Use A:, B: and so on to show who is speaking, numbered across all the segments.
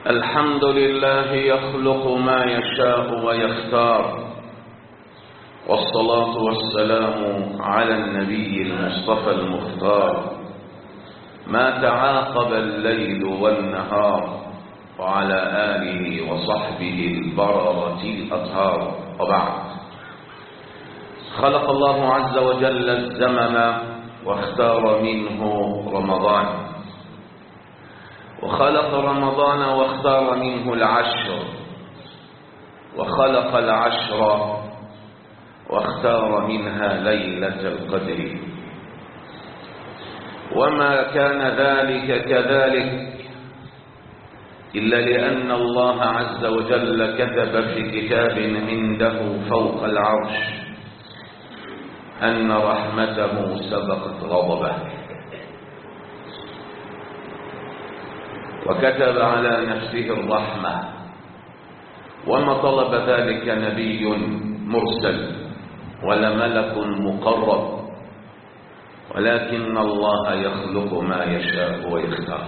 A: الحمد لله يخلق ما يشاء ويختار والصلاة والسلام على النبي المصطفى المختار ما تعاقب الليل والنهار وعلى آله وصحبه البررة الأطهار وبعد خلق الله عز وجل الزمن واختار منه رمضان وخلق رمضان واختار منه العشر وخلق العشر واختار منها ليلة القدر وما كان ذلك كذلك إلا لأن الله عز وجل كتب في كتاب عنده فوق العرش أن رحمته سبقت غضبه وكتب على نفسه الرحمة وما طلب ذلك نبي مرسل ولا ملك مقرب ولكن الله يخلق ما يشاء ويختار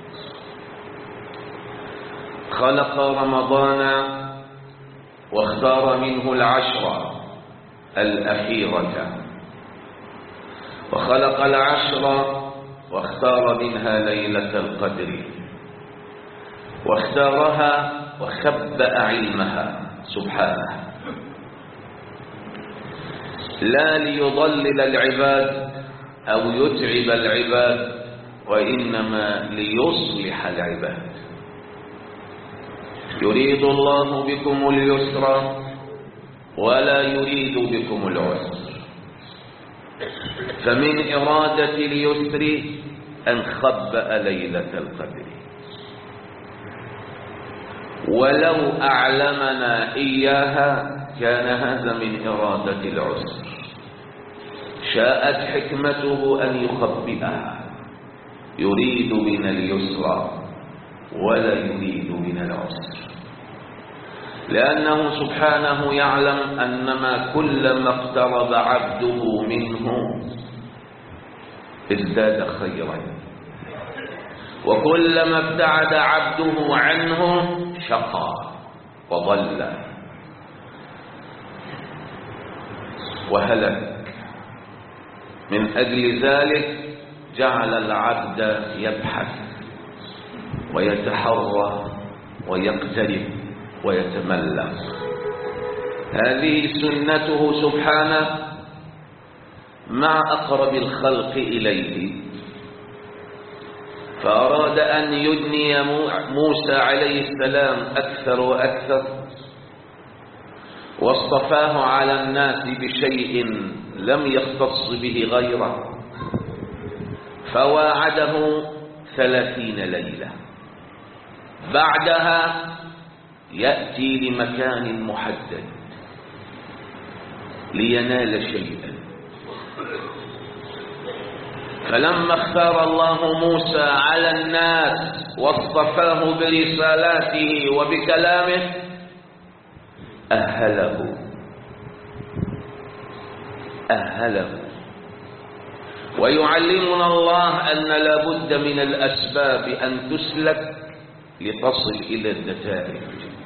A: خلق رمضان واختار منه العشر الأخيرة وخلق العشر واختار منها ليلة القدر واختارها وخبأ علمها سبحانه لا ليضلل العباد أو يتعب العباد وإنما ليصلح العباد يريد الله بكم اليسر ولا يريد بكم العسر فمن إرادة اليسر أن خبأ ليلة القدر ولو أعلمنا إياها كان هذا من إرادة العسر شاءت حكمته أن يخبئها يريد من اليسر ولا يريد من العسر لأنه سبحانه يعلم أنما كلما اقترب عبده منه ازداد خيرا وكلما ابتعد عبده عنه شقى وضل وهلك من أجل ذلك جعل العبد يبحث ويتحرى ويقترب ويتملى هذه سنته سبحانه مع أقرب الخلق إليه فأراد أن يدني موسى عليه السلام أكثر وأكثر واصطفاه على الناس بشيء لم يختص به غيره فواعده ثلاثين ليلة بعدها يأتي لمكان محدد لينال شيئا فلما اختار الله موسى على الناس واصطفاه برسالاته وبكلامه أهله أهله ويعلمنا الله أن لابد من الأسباب أن تسلك لتصل إلى النتائج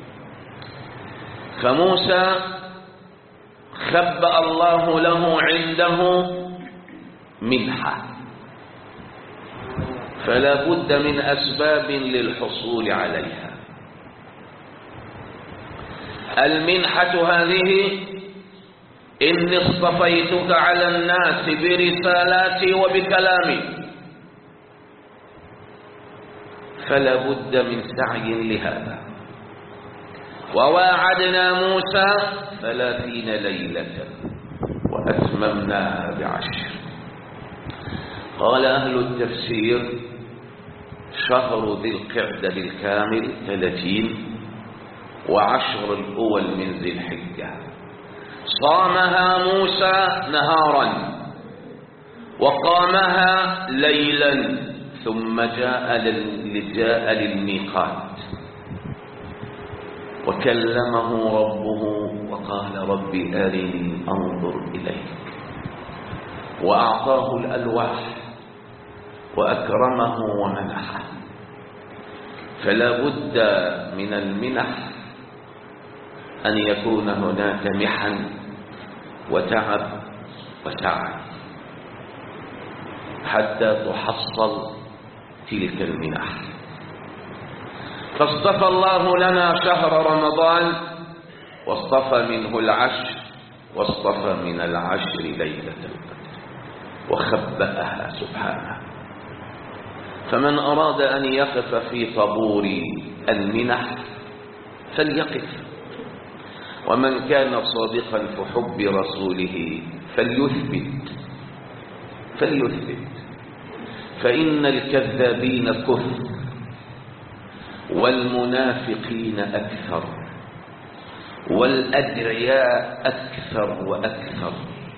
A: فموسى خبأ الله له عنده منحة فلا بد من أسباب للحصول عليها المنحة هذه إني اصطفيتك على الناس برسالاتي وبكلامي فلا بد من سعي لهذا وواعدنا موسى ثلاثين ليلة وأتممناها بعشر قال أهل التفسير شهر ذي القعدة بالكامل ثلاثين وعشر الأول من ذي الحجة صامها موسى نهارا وقامها ليلا ثم جاء جاء للميقات وكلمه ربه وقال رب أرني أنظر إليك وأعطاه الألواح وأكرمه ومنحه فلا بد من المنح أن يكون هناك محن وتعب وسعي حتى تحصل تلك المنح فاصطفى الله لنا شهر رمضان واصطفى منه العشر واصطفى من العشر ليلة القدر وخبأها سبحانه فمن أراد أن يقف في طابور المنح فليقف ومن كان صادقا في حب رسوله فليثبت فليثبت فإن الكذابين كثر والمنافقين أكثر والأدعياء أكثر وأكثر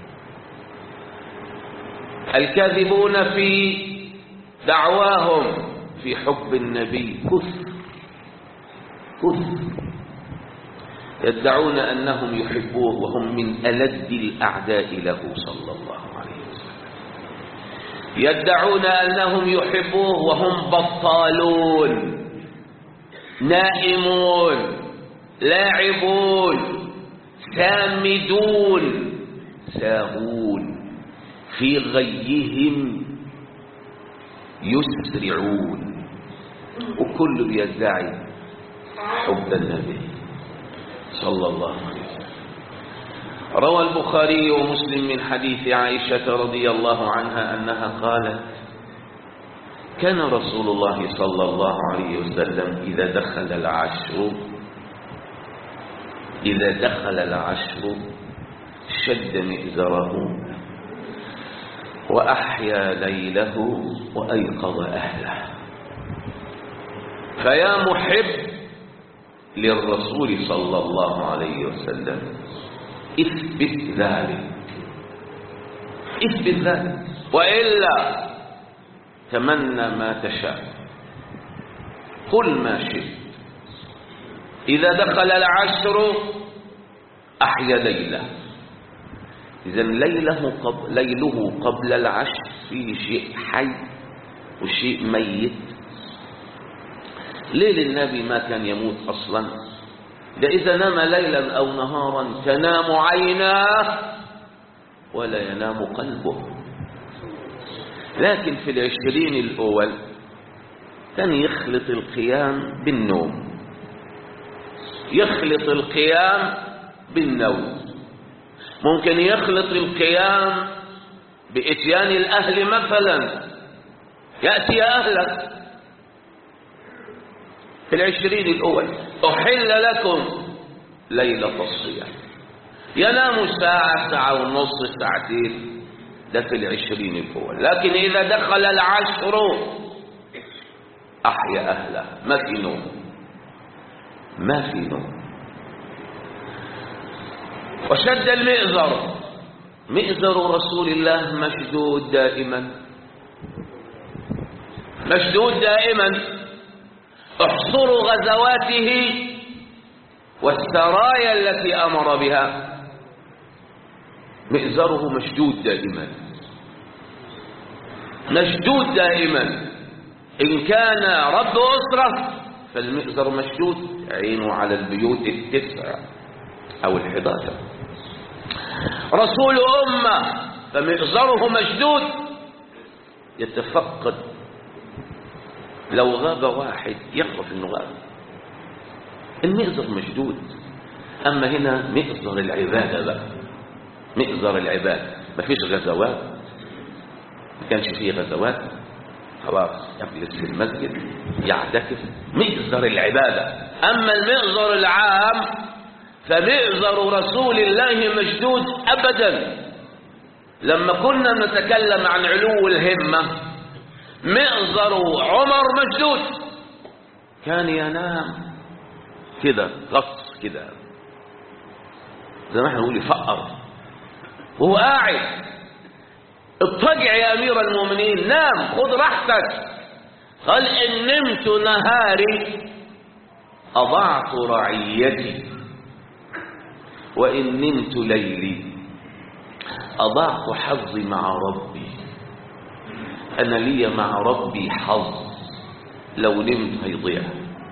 A: الكاذبون في دعواهم في حب النبي كثر كثر يدعون أنهم يحبوه وهم من ألد الأعداء له صلى الله عليه وسلم يدعون أنهم يحبوه وهم بطالون نائمون لاعبون سامدون ساهون في غيهم يسرعون وكل بيدعي حب النبي صلى الله عليه وسلم روى البخاري ومسلم من حديث عائشة رضي الله عنها أنها قالت كان رسول الله صلى الله عليه وسلم إذا دخل العشر إذا دخل العشر شد مئزره وأحيا ليله وأيقظ أهله فيا محب للرسول صلى الله عليه وسلم اثبت ذلك اثبت ذلك وإلا تمنى ما تشاء قل ما شئت إذا دخل العشر أحيا ليله إذا ليله قبل, ليله قبل العشر فيه شيء حي وشيء ميت ليل النبي ما كان يموت أصلا ده إذا نام ليلا أو نهارا تنام عيناه ولا ينام قلبه لكن في العشرين الأول كان يخلط القيام بالنوم يخلط القيام بالنوم ممكن يخلط القيام بإتيان الأهل مثلا يأتي أهلك في العشرين الأول أحل لكم ليلة الصيام ينام ساعة ساعة ونص ساعتين ده في العشرين الأول لكن إذا دخل العشر أحيا أهله ما في نوم ما في نوم وشد المئزر مئزر رسول الله مشدود دائما مشدود دائما احصروا غزواته والسرايا التي أمر بها مئزره مشدود دائما مشدود دائما إن كان رب أسرة فالمئزر مشدود عينه على البيوت التسع أو الحداشر رسول أمة فمئزره مشدود يتفقد لو غاب واحد يعرف انه غاب المئزر مشدود اما هنا مئزر العباده بقى مئزر العباده ما فيش غزوات ما كانش فيه غزوات خلاص يجلس في المسجد يعتكف مئزر العباده اما المئزر العام فمئزر رسول الله مشدود ابدا لما كنا نتكلم عن علو الهمه مئزر عمر مشدود كان ينام كده غص كده زي ما احنا نقول يفقر وهو قاعد اضطجع يا امير المؤمنين نام خذ راحتك قال ان نمت نهاري اضعت رعيتي وان نمت ليلي اضعت حظي مع ربي أنا لي مع ربي حظ لو نمت هيضيع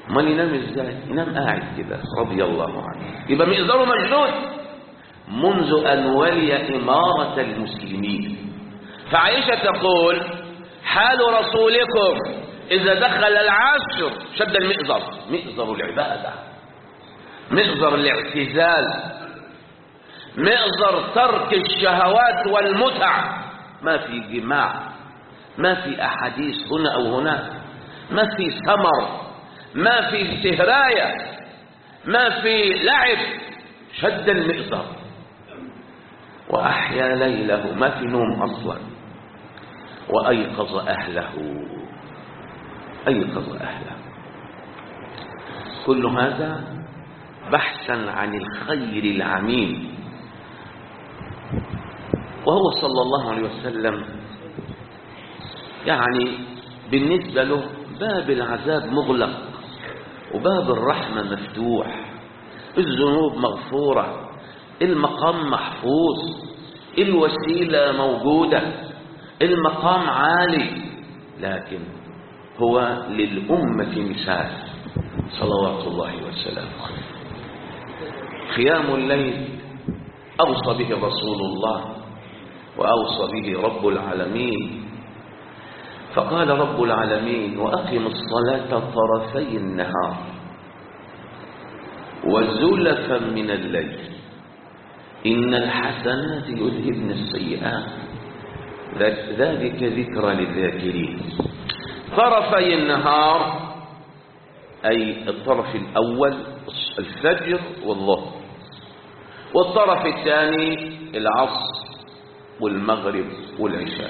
A: امال ينام ازاي ينام قاعد كده رضي الله عنه يبقى مئزره مجنون منذ ان ولي اماره المسلمين فعائشه تقول حال رسولكم اذا دخل العشر شد المئزر مئزر العباده مئزر الاعتزال مئزر ترك الشهوات والمتع ما في جماع ما في احاديث هنا او هناك ما في ثمر ما في استهراية ما في لعب شد المئزر وأحيا ليله ما في نوم أصلا وأيقظ أهله أيقظ أهله كل هذا بحثا عن الخير العميم وهو صلى الله عليه وسلم يعني بالنسبة له باب العذاب مغلق وباب الرحمة مفتوح الذنوب مغفورة المقام محفوظ الوسيلة موجودة المقام عالي لكن هو للأمة مثال صلوات الله وسلامه عليه قيام الليل أوصى به رسول الله وأوصى به رب العالمين فقال رب العالمين وأقم الصلاة طرفي النهار وزلفا من الليل إن الحسنات يذهبن السيئات ذلك ذكرى للذاكرين طرفي النهار أي الطرف الأول الفجر والظهر والطرف الثاني العصر والمغرب والعشاء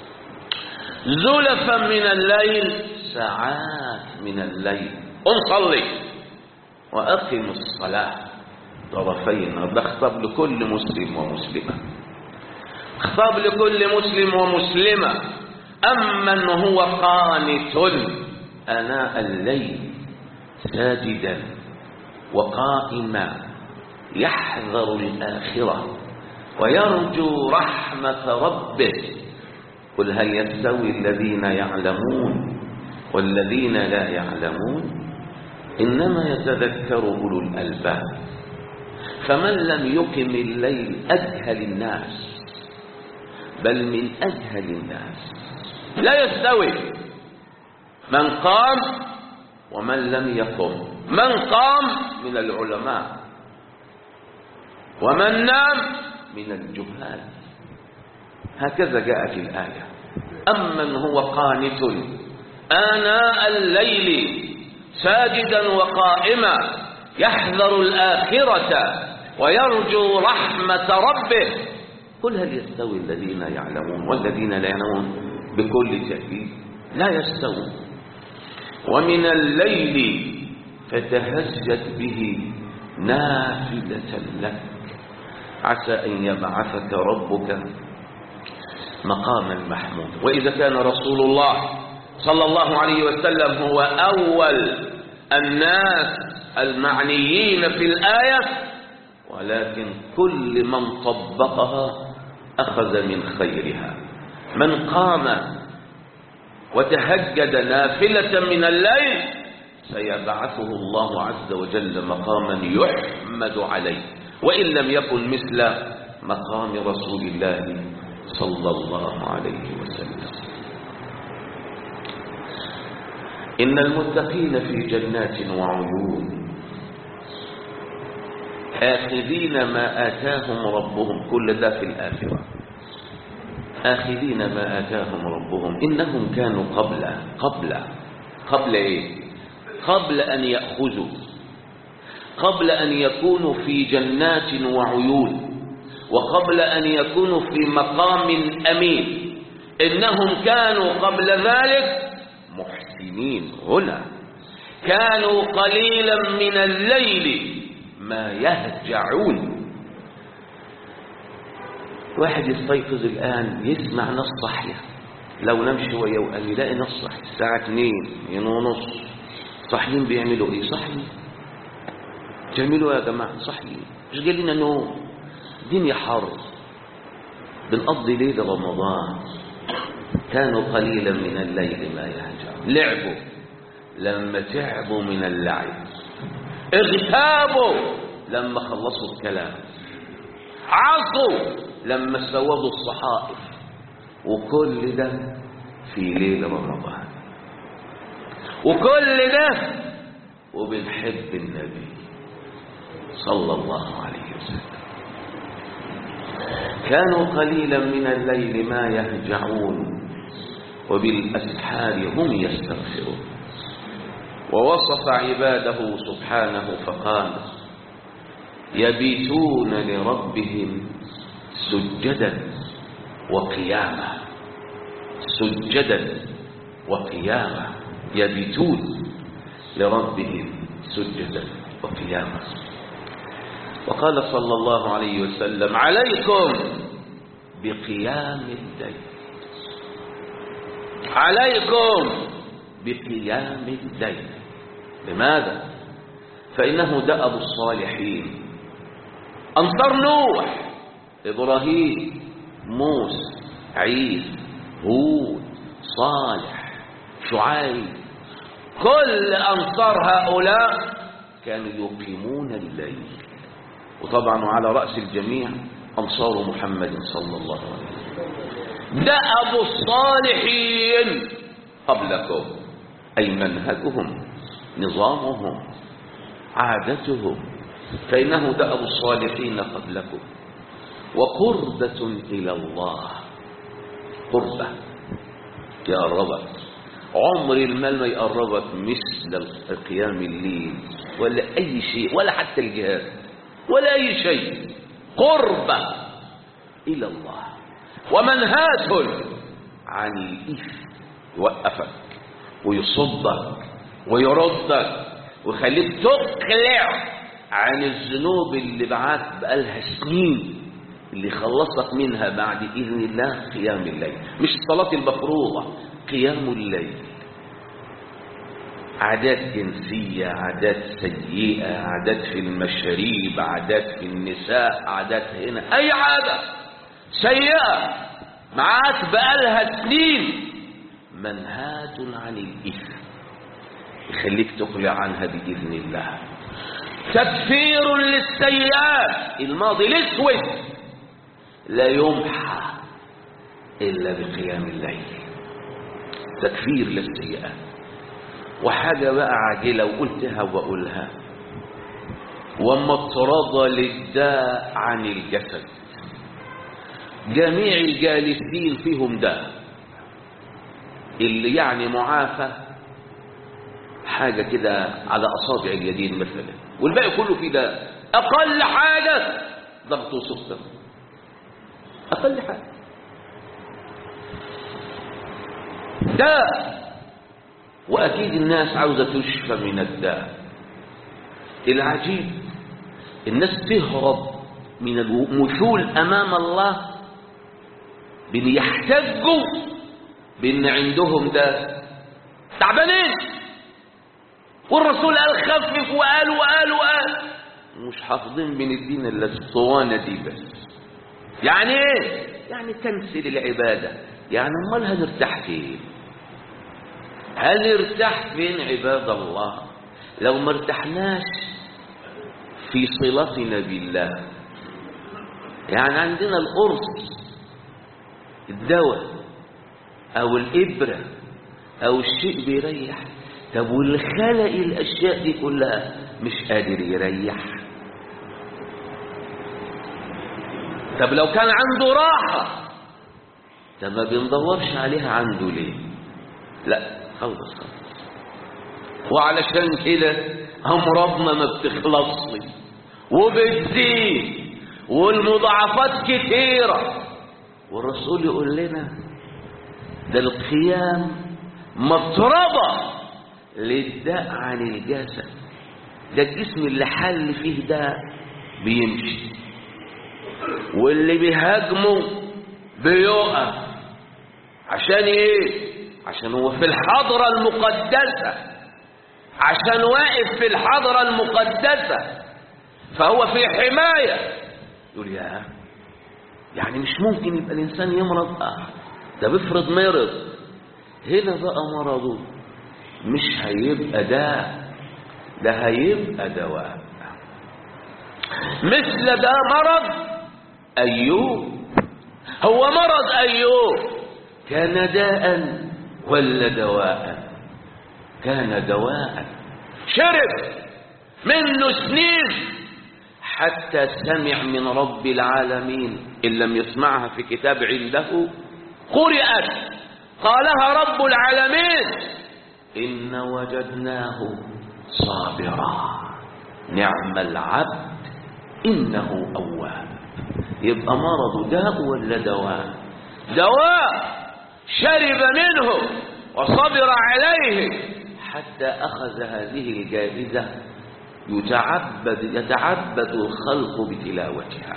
A: زلفا من الليل ساعات من الليل قم صلي وأقم الصلاة طرفين ده خطاب لكل مسلم ومسلمة خطاب لكل مسلم ومسلمة أمن هو قانت أناء الليل ساجدا وقائما يحذر الآخرة ويرجو رحمة ربه قل هل يستوي الذين يعلمون والذين لا يعلمون إنما يتذكر أولو الألباب فمن لم يقم الليل أجهل الناس بل من أجهل الناس لا يستوي من قام ومن لم يقم من قام من العلماء ومن نام من الجهال هكذا جاء في الآية أمن هو قانت آناء الليل ساجدا وقائما يحذر الآخرة ويرجو رحمة ربه قل هل يستوي الذين يعلمون والذين لا يعلمون بكل تأكيد لا يستوون ومن الليل فتهجد به نافلة لك عسى أن يبعثك ربك مقاما محمود وإذا كان رسول الله صلى الله عليه وسلم هو أول الناس المعنيين في الآية ولكن كل من طبقها أخذ من خيرها من قام وتهجد نافلة من الليل سيبعثه الله عز وجل مقاما يحمد عليه وإن لم يكن مثل مقام رسول الله صلى الله عليه وسلم إن المتقين في جنات وعيون آخذين ما آتاهم ربهم كل ده في الآخرة آخذين ما آتاهم ربهم إنهم كانوا قبل قبل قبل إيه قبل أن يأخذوا قبل أن يكونوا في جنات وعيون وقبل أن يكونوا في مقام أمين إنهم كانوا قبل ذلك محسنين هنا كانوا قليلا من الليل ما يهجعون واحد يستيقظ الآن يسمع نص صحيح لو نام شوية وقال يلاقي نص صحيح الساعة 2 2 ونص صاحيين بيعملوا ايه صاحيين تعملوا يا جماعة صاحيين مش قال لنا نوم الدنيا حر بنقضي ليلة رمضان كانوا قليلا من الليل ما يهجعون لعبوا لما تعبوا من اللعب اغتابوا لما خلصوا الكلام عصوا لما سودوا الصحائف وكل ده في ليل رمضان وكل ده وبنحب النبي صلى الله عليه وسلم كانوا قليلا من الليل ما يهجعون وبالأسحار هم يستغفرون ووصف عباده سبحانه فقال يبيتون لربهم سجدا وقياما سجدا وقياما يبيتون لربهم سجدا وقياما وقال صلى الله عليه وسلم عليكم بقيام الليل عليكم بقيام الليل لماذا فإنه دأب الصالحين أنصر نوح إبراهيم موسى عيسى هود صالح شعيب كل أنصار هؤلاء كانوا يقيمون الليل وطبعا وعلى رأس الجميع أنصار محمد صلى الله عليه وسلم دأب الصالحين قبلكم أي منهجهم نظامهم عادتهم فإنه دأب الصالحين قبلكم وقربة إلى الله قربة يقربك عمر المال ما يقربك مثل قيام الليل ولا أي شيء ولا حتى الجهاد ولا أي شيء قربة إلى الله ومنهاة عن الإثم يوقفك ويصدك ويردك ويخليك تقلع عن الذنوب اللي بعد بقالها سنين اللي خلصك منها بعد إذن الله قيام الليل مش الصلاة المفروضة قيام الليل عادات جنسية عادات سيئة عادات في المشاريب عادات في النساء عادات هنا أي عادة سيئة معاك بقالها سنين منهاة عن الإثم يخليك تقلع عنها بإذن الله تكفير للسيئات الماضي الاسود لا يمحى إلا بقيام الليل تكفير للسيئات وحاجة بقى عاجلة وقلتها وبقولها ومطردة للداء عن الجسد جميع الجالسين فيهم داء اللي يعني معافى حاجة كده على أصابع اليدين مثلا والباقي كله فيه داء أقل حاجة ضغط وسكر أقل حاجة داء وأكيد الناس عاوزة تشفى من الداء العجيب الناس تهرب من المثول أمام الله بأن يحتجوا بأن عندهم داء تعبانين والرسول قال خفف وقال وقال وقال مش حافظين من الدين الا الاسطوانه دي بس يعني ايه يعني تنسل العباده يعني امال هنرتاح فين هنرتاح فين عباد الله لو ما ارتحناش في صلتنا بالله يعني عندنا القرص الدواء او الابره او الشيء بيريح طب واللي خلق الاشياء دي كلها مش قادر يريح طب لو كان عنده راحه طب ما بندورش عليها عنده ليه لا خلص خلص وعلشان كده امراضنا ما بتخلصش وبتزيد والمضاعفات كتيره والرسول يقول لنا ده القيام مطربه للداء عن الجسد ده الجسم اللي حل فيه ده بيمشي واللي بيهاجمه بيقف عشان ايه عشان هو في الحضرة المقدسة عشان واقف في الحضرة المقدسة فهو في حماية يقول يا يعني مش ممكن يبقى الإنسان يمرض آه ده بيفرض مرض هنا بقى مرضه مش هيبقى داء ده هيبقى دواء مثل ده مرض أيوب هو مرض أيوب كان داء ولا دواء كان دواء شرب منه سنين حتى سمع من رب العالمين إن لم يسمعها في كتاب عنده قرأت قالها رب العالمين إن وجدناه صابرا نعم العبد إنه أواب يبقى مرض داء ولا دواء دواء شرب منه وصبر عليه حتى أخذ هذه الجائزة يتعبد يتعبد الخلق بتلاوتها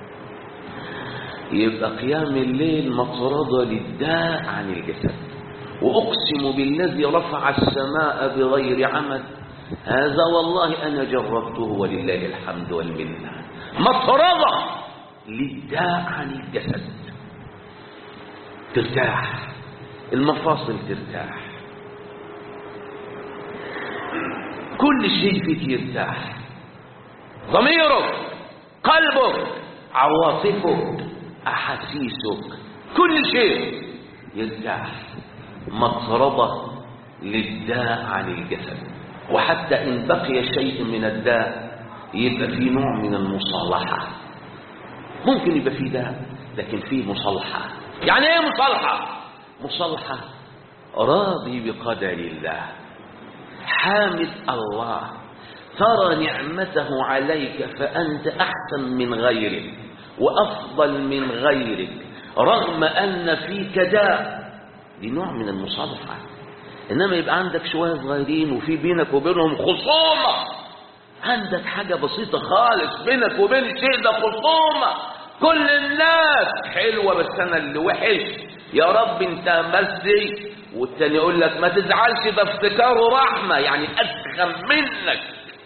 A: يبقى قيام الليل مطردة للداء عن الجسد وأقسم بالذي رفع السماء بغير عمد هذا والله أنا جربته ولله الحمد والمنة مطردة للداء عن الجسد ترتاح المفاصل ترتاح كل شيء فيك يرتاح ضميرك قلبك عواطفك أحاسيسك كل شيء يرتاح مطردة للداء عن الجسد وحتى إن بقي شيء من الداء يبقى في نوع من المصالحة ممكن يبقى في داء لكن في مصالحة يعني ايه مصالحة مصالحة راضي بقدر الله حامد الله ترى نعمته عليك فأنت أحسن من غيرك وأفضل من غيرك رغم أن فيك داء دي نوع من المصالحة إنما يبقى عندك شوية صغيرين وفي بينك وبينهم خصومة عندك حاجة بسيطة خالص بينك وبين الشيء ده خصومة كل الناس حلوة بس أنا اللي وحش يا رب أنت مسي والتاني يقول لك ما تزعلش ده افتكاره رحمة يعني أسخن منك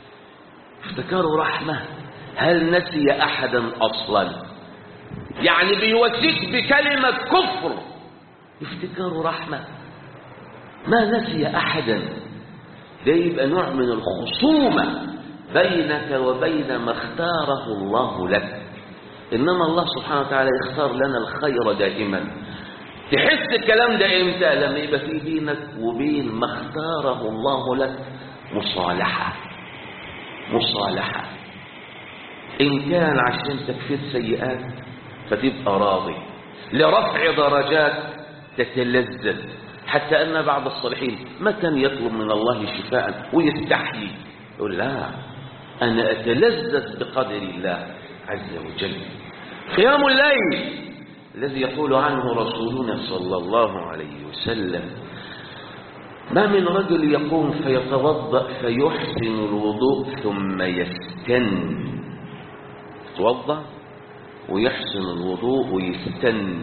A: افتكاره رحمة هل نسي أحدا أصلا يعني بيوسيك بكلمة كفر افتكاره رحمة ما نسي أحدا ده يبقى نوع من الخصومة بينك وبين ما اختاره الله لك إنما الله سبحانه وتعالى يختار لنا الخير دائما تحس الكلام ده امتى لما يبقى في بينك وبين ما اختاره الله لك مصالحة مصالحة إن كان عشان تكفير سيئات فتبقى راضي لرفع درجات تتلذذ حتى أن بعض الصالحين ما كان يطلب من الله شفاء ويستحيي يقول لا أنا أتلذذ بقدر الله عز وجل قيام الليل الذي يقول عنه رسولنا صلى الله عليه وسلم ما من رجل يقوم فيتوضأ فيحسن الوضوء ثم يستن يتوضأ ويحسن الوضوء ويستن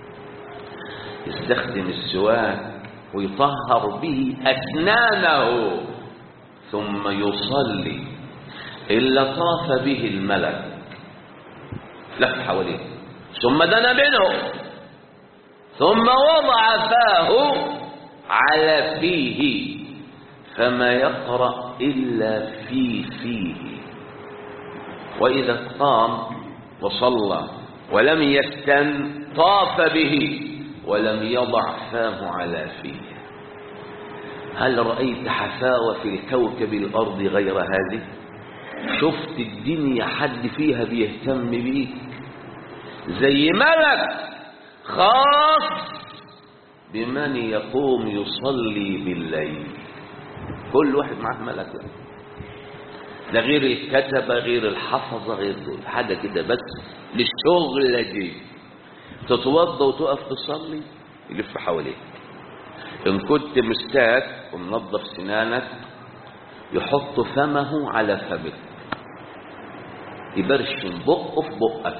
A: يستخدم السواك ويطهر به أسنانه ثم يصلي إلا طاف به الملك لف حواليه ثم دنا منه ثم وضع فاه على فيه فما يقرأ إلا في فيه وإذا قام وصلى ولم يستن طاف به ولم يضع فاه على فيه هل رأيت حفاوة في الكوكب الأرض غير هذه شفت الدنيا حد فيها بيهتم بيك زي ملك خاص بمن يقوم يصلي بالليل كل واحد معاه ملك ده غير الكتبة غير الحفظة غير دول حاجة كده بس للشغل دي تتوضى وتقف تصلي يلف حواليك إن كنت مستاك ومنظف سنانك يحط فمه على فمك يبرشم بقه في بقك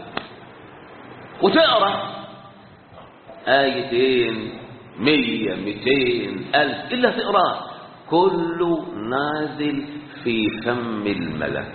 A: وتقرا آيتين مية ميتين ألف إلا تقراه كله نازل في فم الملك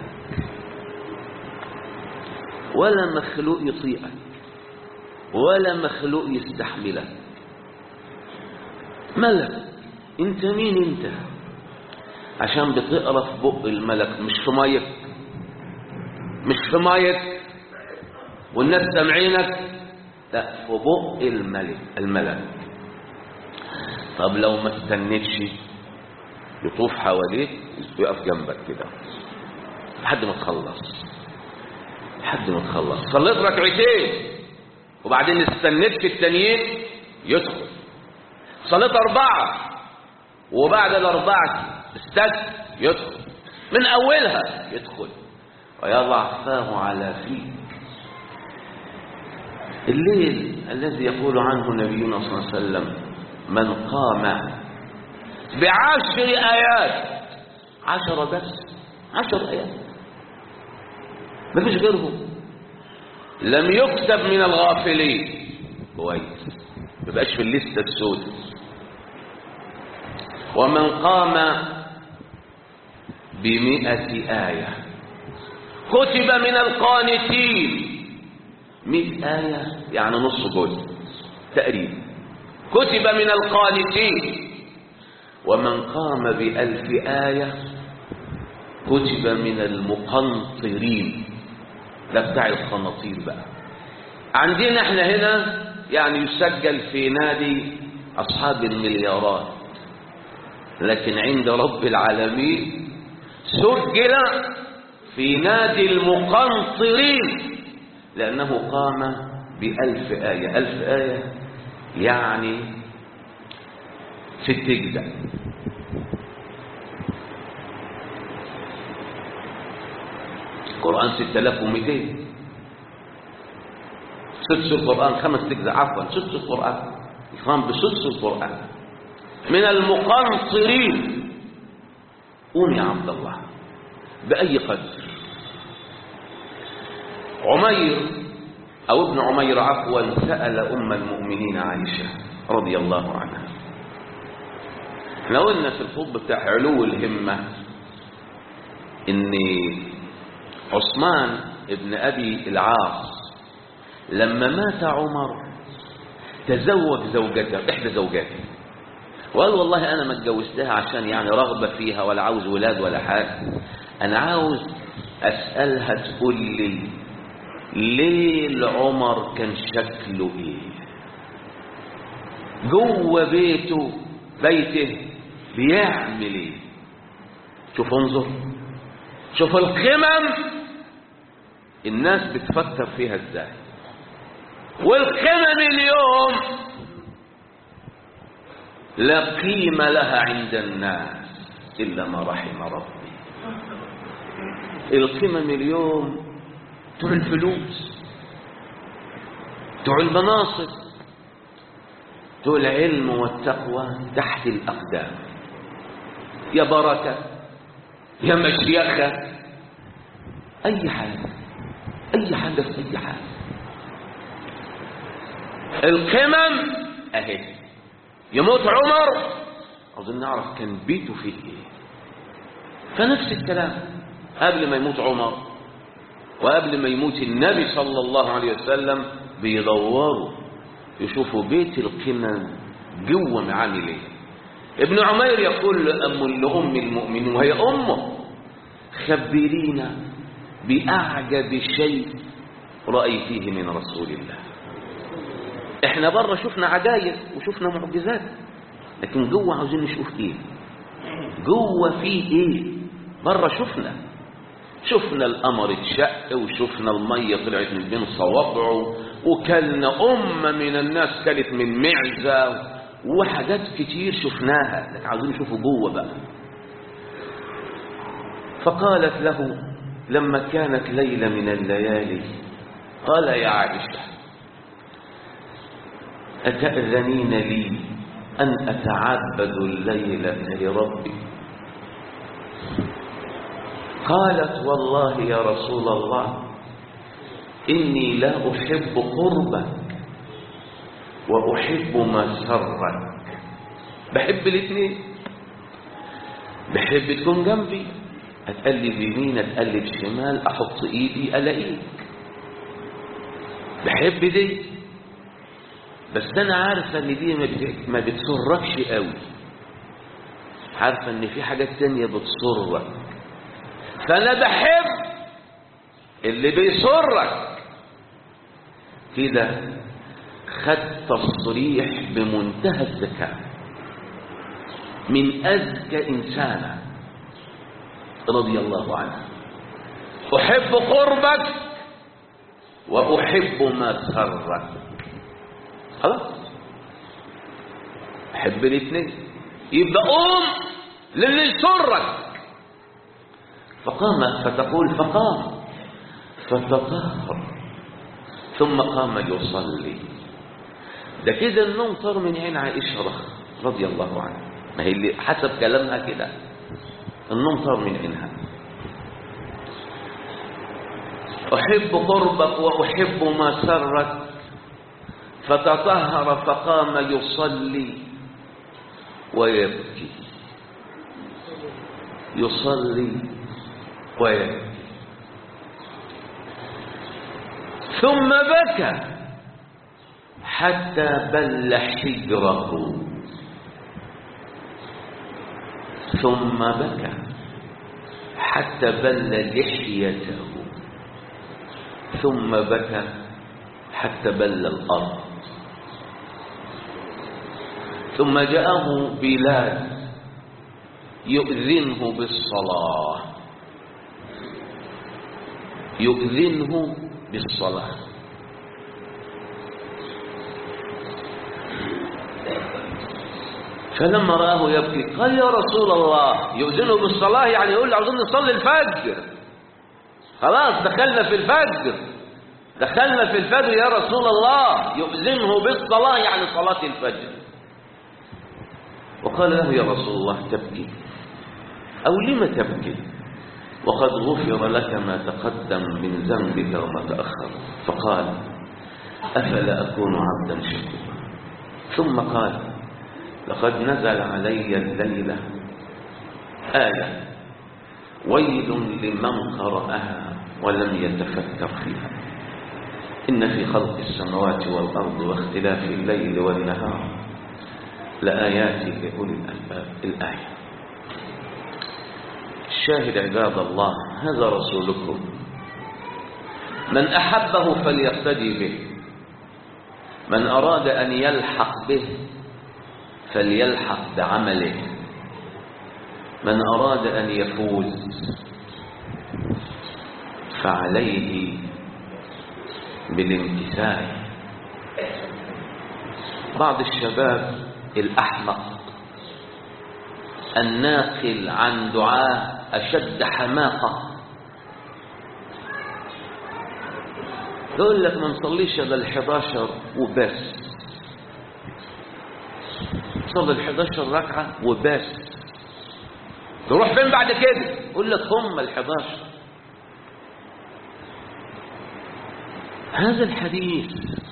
A: ولا مخلوق يطيعك ولا مخلوق يستحملك ملك انت مين انت عشان بتقرا في بق الملك مش في مايك مش في مايك والناس سامعينك لا في بق الملك الملك طب لو ما استنيتش يطوف حواليك ويقف جنبك كده لحد ما تخلص لحد ما تخلص صليت ركعتين وبعدين استنيت في التانيين يدخل صليت أربعة وبعد الأربعة استد يدخل من أولها يدخل ويضع فاه على فيك الليل الذي يقول عنه نبينا صلى الله عليه وسلم من قام بعشر آيات عشرة بس عشر آيات ما فيش غيرهم لم يكتب من الغافلين كويس ما يبقاش في الليستة السوداء ومن قام بمئة آية كتب من القانتين مئة آية يعني نص جزء تقريبا كتب من القانتين ومن قام بألف آية كتب من المقنطرين ده بتاع القناطير بقى عندنا احنا هنا يعني يسجل في نادي أصحاب المليارات لكن عند رب العالمين سجل في نادي المقنطرين لأنه قام بألف آية ألف آية يعني ست أجزاء القرآن 6200 سدس القرآن خمس أجزاء عفوا سدس القرآن يقام بسدس القرآن من المقنطرين قوم يا عبد الله بأي قدر عمير أو ابن عمير عفوا سأل أم المؤمنين عائشة رضي الله عنها احنا قلنا في الخطبة بتاع علو الهمة ان عثمان ابن أبي العاص لما مات عمر تزوج زوجته إحدى زوجاته وقال والله أنا ما اتجوزتها عشان يعني رغبة فيها ولا عاوز ولاد ولا حاجة أنا عاوز أسألها تقول لي ليه العمر كان شكله إيه جوه بيته بيته بيعمل إيه شوف انظر شوف القمم الناس بتفكر فيها ازاي والقمم اليوم لا قيمة لها عند الناس إلا ما رحم ربي القمم اليوم بتوع الفلوس بتوع المناصب بتوع العلم والتقوى تحت الأقدام يا بركة يا مشيخة أي حاجة أي حاجة في أي حاجة القمم أهي يموت عمر أظن نعرف كان بيته فيه إيه فنفس الكلام قبل ما يموت عمر وقبل ما يموت النبي صلى الله عليه وسلم بيدوروا يشوفوا بيت القمم جوه عامل ايه ابن عمير يقول لأم لأم المؤمنين وهي أمه خبرينا بأعجب شيء رأيتيه من رسول الله احنا بره شفنا عجائب وشفنا معجزات لكن جوه عاوزين نشوف ايه جوه فيه ايه بره شفنا شفنا القمر اتشق وشفنا الميه طلعت من بين صوابعه وكلنا أمة من الناس كلت من معزة وحاجات كتير شفناها لكن عاوزين نشوفه جوه بقى فقالت له لما كانت ليلة من الليالي قال يا عائشة أتأذنين لي أن أتعبد الليلة لربي قالت والله يا رسول الله إني لا أحب قربك وأحب مسرك بحب الاثنين بحب تكون جنبي أتقلب يمين أتقلب شمال أحط إيدي ألاقيك بحب دي بس أنا عارفة إن دي ما بتسركش قوي عارفة ان في حاجات تانية بتسرك فانا بحب اللي بيسرك كده خد تصريح بمنتهى الذكاء من أذكى إنسانة رضي الله عنها أحب قربك وأحب ما سرك خلاص أحب الاثنين يبقى قوم للي يسرك فقامت فتقول فقام فتطهر ثم قام يصلي ده كده النوم طار من عين عائشة رضي الله عنها ما هي اللي حسب كلامها كده النوم طار من عينها أحب قربك وأحب ما سرك فتطهر فقام يصلي ويبكي يصلي ويبكي ثم بكى حتى بل حجره ثم بكى حتى بل لحيته ثم بكى حتى بل الأرض ثم جاءه بلال يؤذنه بالصلاة يؤذنه بالصلاة فلما رآه يبكي قال يا رسول الله يؤذنه بالصلاة يعني يقول له عاوزين نصلي الفجر خلاص دخلنا في الفجر دخلنا في الفجر يا رسول الله يؤذنه بالصلاة يعني صلاة الفجر وقال له يا رسول الله تبكي أو لم تبكي وقد غفر لك ما تقدم من ذنبك وما تأخر فقال أفلا أكون عبدا شكورا ثم قال لقد نزل علي الليلة آية ويل لمن قرأها ولم يتفكر فيها إن في خلق السماوات والأرض واختلاف الليل والنهار لآيات لأولي الألباب الآية الشاهد عباد الله هذا رسولكم من أحبه فليقتدي به من أراد أن يلحق به فليلحق بعمله من أراد أن يفوز فعليه بالامتثال بعض الشباب الأحمق الناقل عن دعاء أشد حماقة يقول لك ما نصليش الا ال 11 وبس صلي ال 11 ركعة وبس تروح فين بعد كده يقول لك هم ال 11 هذا الحديث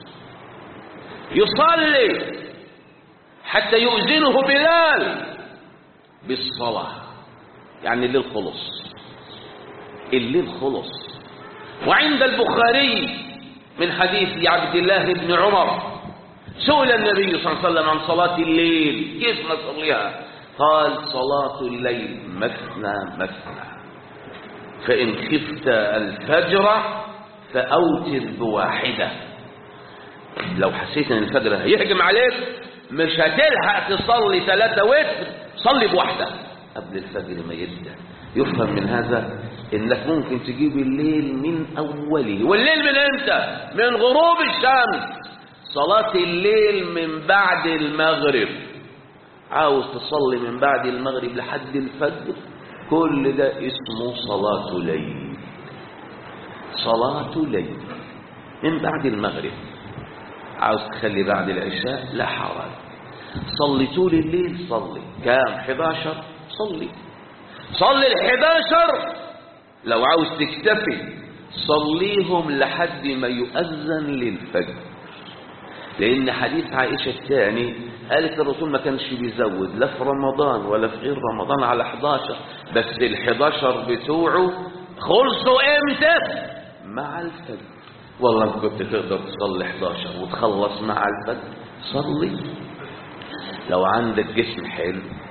A: يصلي حتى يؤذنه بلال بالصلاة يعني الليل خلص الليل خلص وعند البخاري من حديث عبد الله بن عمر سئل النبي صلى الله عليه وسلم عن صلاة الليل كيف نصليها قال صلاة الليل مثنى مثنى فإن خفت الفجر فأوتر بواحدة لو حسيت ان الفجر هيهجم عليك مش هتلحق تصلي ثلاثة وتر صلي بواحدة قبل الفجر ما يبدأ يفهم من هذا انك ممكن تجيب الليل من اوله والليل من امتى من غروب الشمس صلاة الليل من بعد المغرب عاوز تصلي من بعد المغرب لحد الفجر كل ده اسمه صلاة ليل صلاة ليل من بعد المغرب عاوز تخلي بعد العشاء لا حرج صلي طول الليل صلي كام 11 صلي صلي ال 11 لو عاوز تكتفي صليهم لحد ما يؤذن للفجر لأن حديث عائشة الثاني قالت الرسول ما كانش بيزود لا في رمضان ولا في غير رمضان على 11 بس ال 11 بتوعه خلصوا امتى؟ مع الفجر والله إن كنت تقدر تصلي 11 وتخلص مع الفجر صلي لو عندك جسم حلو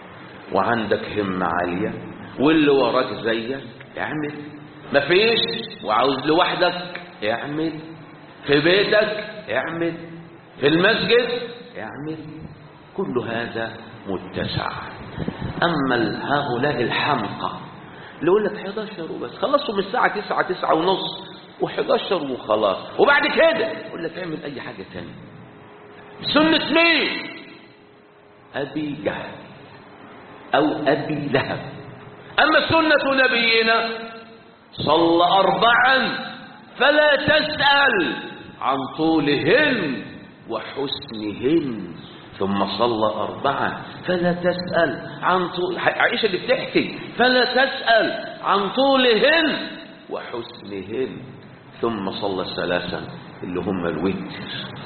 A: وعندك همة عالية واللي وراك زيك اعمل مفيش وعاوز لوحدك اعمل في بيتك اعمل في المسجد اعمل كل هذا متسع أما هؤلاء الحمقى اللي يقول لك 11 وبس خلصوا من الساعة 9 9 ونص و11 وخلاص وبعد كده يقول لك اعمل أي حاجة تانية سنة مين أبي جهل أو أبي لهب أما سنة نبينا صلى أربعا فلا تسأل عن طولهن وحسنهن ثم صلى أربعا فلا تسأل عن طول عائشة اللي بتحكي فلا تسأل عن طولهن وحسنهن ثم صلى ثلاثا اللي هم الوتر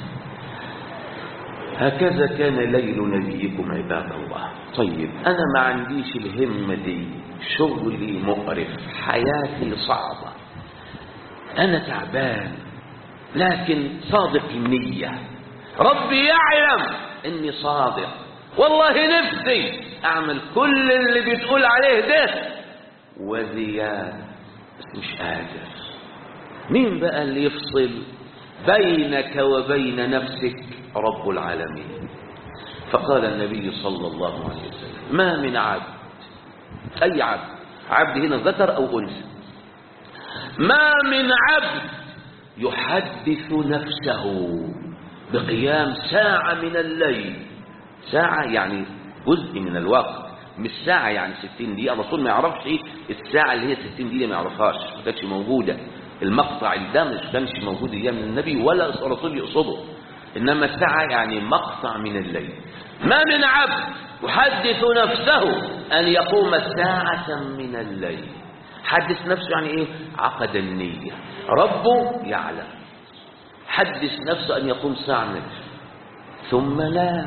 A: هكذا كان ليل نبيكم عباد الله طيب أنا ما عنديش الهمة دي شغلي مقرف حياتي صعبة أنا تعبان لكن صادق النية ربي يعلم إني صادق والله نفسي أعمل كل اللي بتقول عليه ده وزيادة بس مش قادر مين بقى اللي يفصل بينك وبين نفسك رب العالمين فقال النبي صلى الله عليه وسلم ما من عبد أي عبد عبد هنا ذكر أو أنثى ما من عبد يحدث نفسه بقيام ساعة من الليل ساعة يعني جزء من الوقت مش ساعة يعني 60 دقيقة الرسول ما يعرفش ايه الساعة اللي هي 60 دقيقة ما يعرفهاش ما كانتش موجودة المقطع ده مش كانش موجود ايام النبي ولا الرسول يقصده انما الساعة يعني مقطع من الليل ما من عبد يحدث نفسه ان يقوم ساعة من الليل حدث نفسه يعني ايه عقد النية ربه يعلم حدث نفسه ان يقوم ساعة من الليل ثم نام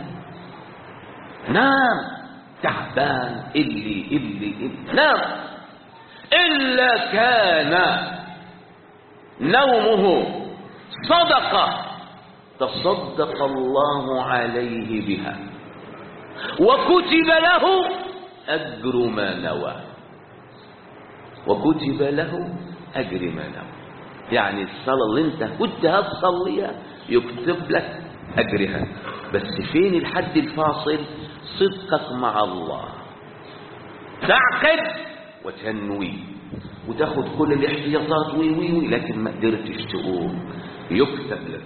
A: نام تعبان اللي اللي, اللي نام إلا كان نومه صدقة تصدق الله عليه بها وكتب له أجر ما نوى وكتب له أجر ما نوى يعني الصلاة اللي انت كنت هتصليها يكتب لك أجرها بس فين الحد الفاصل صدقك مع الله تعقد وتنوي وتاخد كل الاحتياطات وي وي وي لكن ما قدرتش تقوم يكتب لك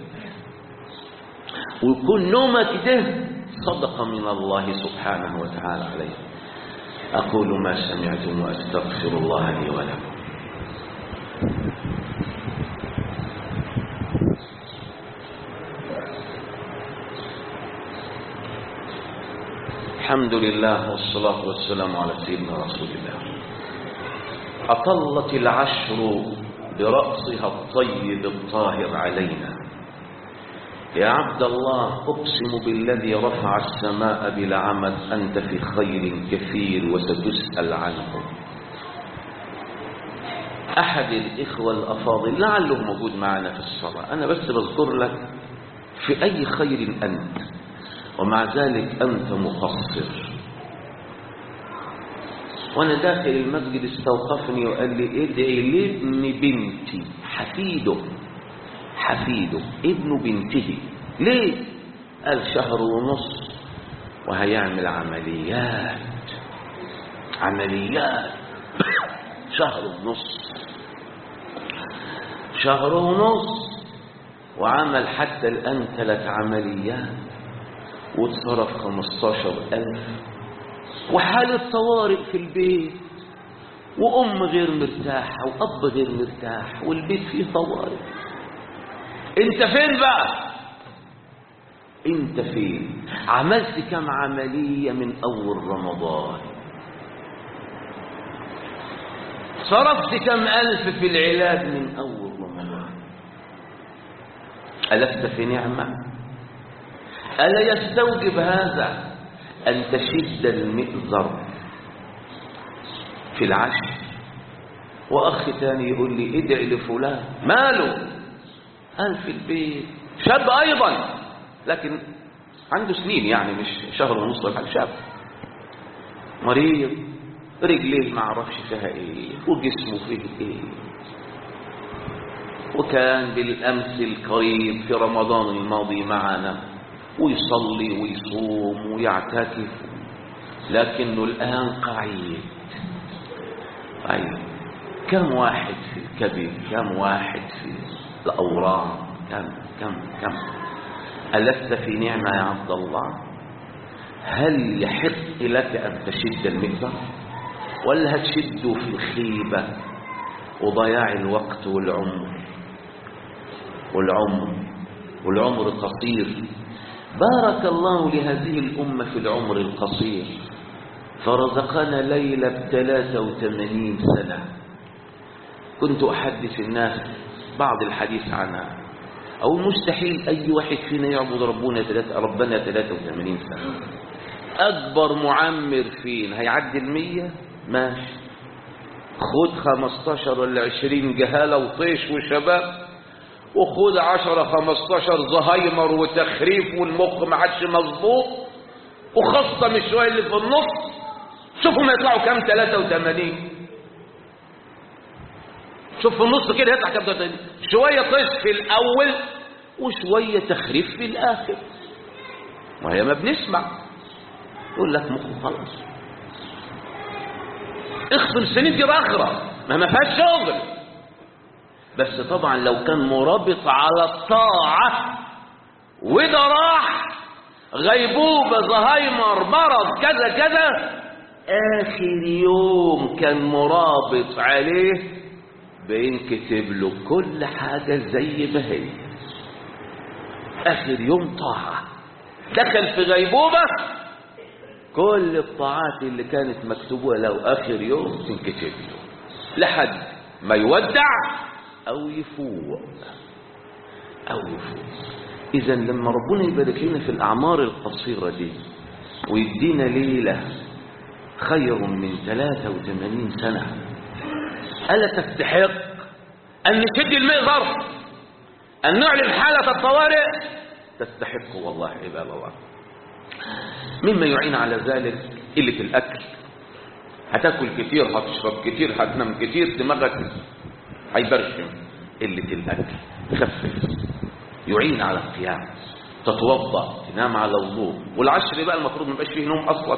A: ويكون نومك ده صدقة من الله سبحانه وتعالى عليه أقول ما سمعتم وأستغفر الله لي ولكم الحمد لله والصلاة والسلام على سيدنا رسول الله أطلت العشر برأسها الطيب الطاهر علينا يا عبد الله أقسم بالذي رفع السماء بلا عمد أنت في خير كثير وستسأل عنه أحد الإخوة الأفاضل لعله موجود معنا في الصلاة أنا بس بذكر لك في أي خير أنت ومع ذلك أنت مقصر وأنا داخل المسجد استوقفني وقال لي ادعي لابن بنتي حفيده حفيده ابن بنته ليه قال شهر ونص وهيعمل عمليات عمليات شهر ونص شهر ونص وعمل حتى الآن ثلاث عمليات واتصرف خمستاشر ألف وحالة طوارئ في البيت وأم غير مرتاحة وأب غير مرتاح والبيت فيه طوارئ انت فين بقى انت فين عملت كم عملية من أول رمضان صرفت كم ألف في العلاج من أول رمضان ألست في نعمة ألا يستوجب هذا أن تشد المئزر في العشر وأخ تاني يقول لي ادعي لفلان ماله قال في البيت شاب أيضا لكن عنده سنين يعني مش شهر ونص ولا شاب مريض رجليه ما اعرفش فيها ايه وجسمه فيه ايه وكان بالامس القريب في رمضان الماضي معنا ويصلي ويصوم ويعتكف لكنه الان قعيد ايوه كم واحد في الكبد كم واحد في الاورام كم كم كم ألست في نعمة يا عبد الله هل يحق لك أن تشد المئزر ولا هتشده في الخيبة وضياع الوقت والعمر والعمر والعمر قصير بارك الله لهذه الأمة في العمر القصير فرزقنا ليلة بثلاثة وثمانين سنة كنت أحدث الناس بعض الحديث عنها أو مستحيل أي واحد فينا يعبد ربنا ثلاثة ربنا 83 سنة أكبر معمر فينا هيعدي المية ماشي خد 15 ولا 20 جهالة وطيش وشباب وخد 10 15 زهايمر وتخريف والمخ ما عادش مظبوط وخاصة من شوية اللي في النص شوفوا ما يطلعوا كام 83 شوف في النص كده يطلع كام 83 شوية طيش في الأول وشوية تخريف في الآخر وهي ما بنسمع يقول لك مخه خلاص اخفر السنين دي بأخرى ما ما فيهاش شغل بس طبعا لو كان مرابط على الطاعة وده راح غيبوبة زهايمر مرض كذا كذا آخر يوم كان مرابط عليه بينكتب له كل حاجة زي ما هي آخر يوم طاعة دخل في غيبوبة كل الطاعات اللي كانت مكتوبة له آخر يوم تنكتب له لحد ما يودع أو يفوق أو يفوق إذا لما ربنا يبارك لنا في الأعمار القصيرة دي ويدينا ليلة خير من 83 سنة ألا تستحق أن نشد المئزر أن نعلن حالة الطوارئ تستحق والله عباد الله مما يعين على ذلك قلة الأكل هتاكل كتير هتشرب كتير هتنام كتير دماغك هيبرشم قلة الأكل خفف يعين على القيام تتوضا تنام على وضوء والعشر بقى المفروض ما يبقاش فيه نوم اصلا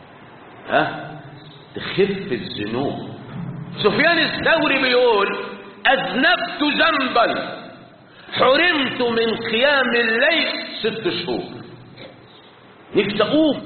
A: ها تخف الذنوب سفيان الثوري بيقول اذنبت ذنبا حرمت من قيام الليل ست شهور نفسي اقوم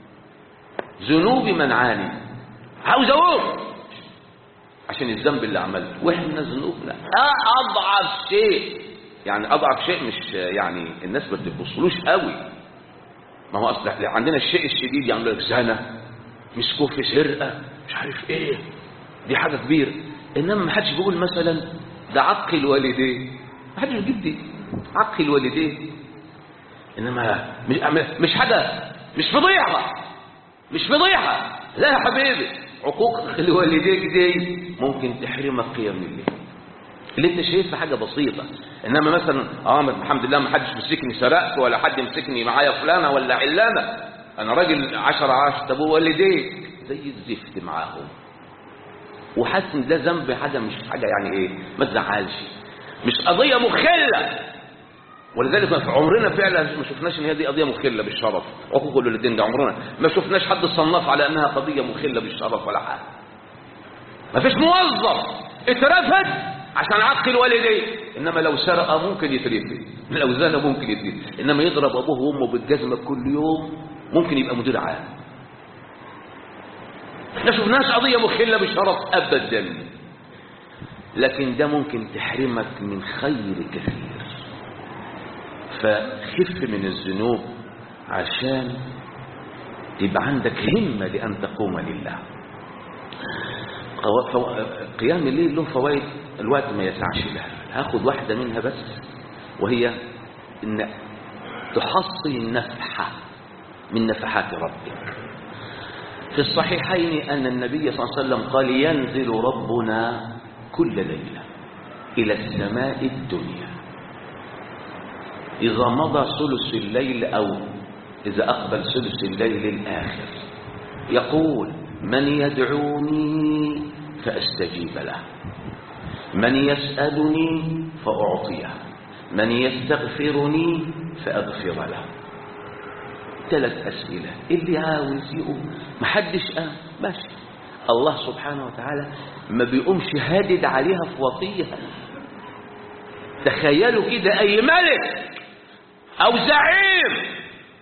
A: ذنوبي منعاني عاوز اقوم عشان الذنب اللي عملته واحنا ذنوبنا اضعف شيء يعني اضعف شيء مش يعني الناس ما بتبصلوش قوي ما هو اصل عندنا الشيء الشديد يعمل لك زنا مسكوه في سرقه مش عارف ايه دي حاجه كبيره انما ما حدش بيقول مثلا ده عق الوالدين ما حدش بيجيب دي عق الوالدين انما مش مش حاجه مش فضيحه مش فضيحه لا يا حبيبي عقوق الوالدين دي ممكن تحرمك قيام الليل اللي انت شايفها حاجه بسيطه انما مثلا اه الحمد لله ما حدش مسكني سرقت ولا حد مسكني معايا فلانه ولا علانه انا راجل عشر عاش طب والديك زي الزفت معاهم وحاسس ان ده ذنب حاجه مش حاجه يعني ايه ما تزعلش مش قضيه مخله ولذلك في عمرنا فعلا ما شفناش ان هي دي قضيه مخله بالشرف عقوق الوالدين ده عمرنا ما شفناش حد صنف على انها قضيه مخله بالشرف ولا حاجه ما فيش موظف اترفد عشان عق الوالدين انما لو سرق ممكن يترفد لو زنى ممكن يترفد انما يضرب ابوه وامه بالجزمه كل يوم ممكن يبقى مدير عام احنا شفناش قضيه مخله بالشرف ابدا لكن ده ممكن تحرمك من خير كثير فخف من الذنوب عشان يبقى عندك همة لأن تقوم لله قيام الليل له فوائد الوقت ما يسعش لها هاخد واحدة منها بس وهي ان تحصي نفحة من نفحات ربك في الصحيحين أن النبي صلى الله عليه وسلم قال ينزل ربنا كل ليلة إلى السماء الدنيا إذا مضى ثلث الليل أو إذا أقبل ثلث الليل الآخر يقول من يدعوني فأستجيب له من يسألني فأعطيه من يستغفرني فأغفر له ثلاث أسئلة اللي عاوز يقوم محدش قام ماشي الله سبحانه وتعالى ما بيقومش هادد عليها في وطيها تخيلوا كده أي ملك أو زعيم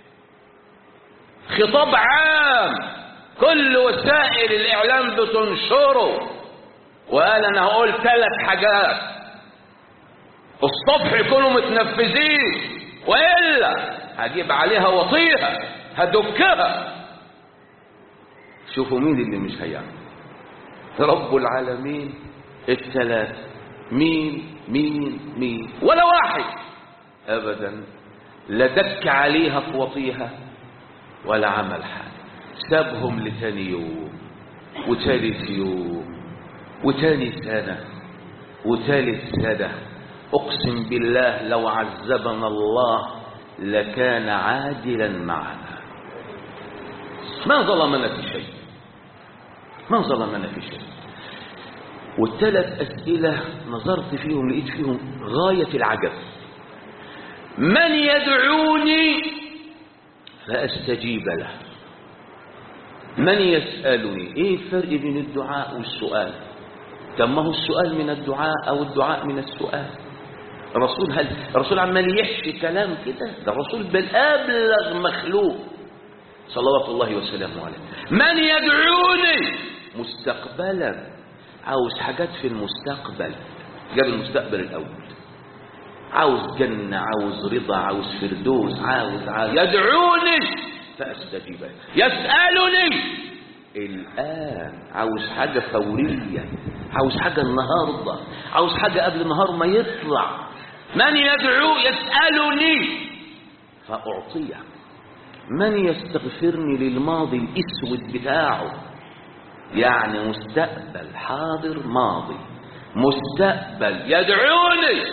A: خطاب عام كل وسائل الإعلام بتنشره وقال أنا هقول ثلاث حاجات الصبح يكونوا متنفذين وإلا هجيب عليها وطيها هدكها شوفوا مين اللي مش هيعمل رب العالمين الثلاثة مين مين مين ولا واحد أبدا لا دك عليها في وطيها ولا عمل حاجة سابهم لتاني يوم وتالت يوم وتاني سنة وتالت سنة أقسم بالله لو عذبنا الله لكان عادلا معنا ما ظلمنا في شيء ما ظلمنا في شيء والثلاث أسئلة نظرت فيهم لقيت فيهم غاية العجب من يدعوني فأستجيب له من يسألني ايه الفرق بين الدعاء والسؤال طب ما هو السؤال من الدعاء او الدعاء من السؤال الرسول هل الرسول عمال يحشي كلام كده ده الرسول بالابلغ مخلوق صلوات الله وسلامه عليه من يدعوني مستقبلا عاوز حاجات في المستقبل جاب المستقبل الاول عاوز جنة عاوز رضا عاوز فردوس عاوز, عاوز يدعوني فاستجيب له يسألني الآن عاوز حاجة فورية عاوز حاجة النهاردة عاوز حاجة قبل النهار ما يطلع من يدعو يسألني فأعطيه من يستغفرني للماضي الاسود بتاعه يعني مستقبل حاضر ماضي مستقبل يدعوني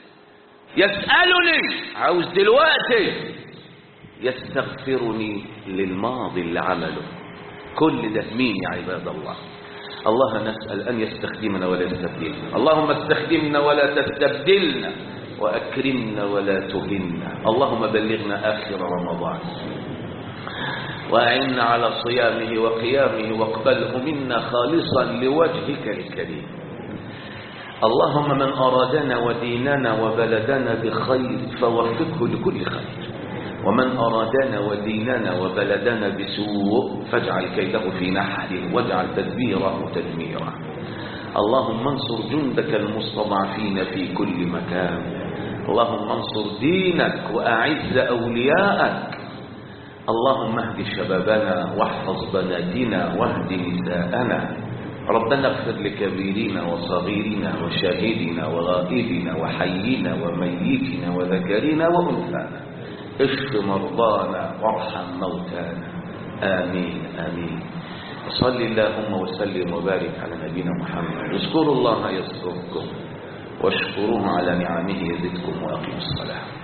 A: يسألني عاوز دلوقتي يستغفرني للماضي اللي عمله كل ده مين يا عباد الله الله نسأل أن يستخدمنا ولا يستبدلنا اللهم استخدمنا ولا تستبدلنا وأكرمنا ولا تهنا اللهم بلغنا آخر رمضان وأعنا على صيامه وقيامه واقبله منا خالصا لوجهك الكريم اللهم من أرادنا وديننا وبلدنا بخير فوفقه لكل خير ومن أرادنا وديننا وبلدنا بسوء فاجعل كيده في نحره واجعل تدبيره تدميرا اللهم انصر جندك المستضعفين في كل مكان اللهم انصر دينك وأعز أولياءك اللهم اهد شبابنا واحفظ بناتنا واهد نساءنا ربنا اغفر لكبيرنا وصغيرنا وشاهدنا وغائبنا وحينا وميتنا وذكرنا وأنثانا اشف مرضانا وارحم موتانا آمين آمين وصل اللهم وسلم وبارك على نبينا محمد اذكروا الله يذكركم واشكروه على نعمه يزدكم وأقيموا الصلاة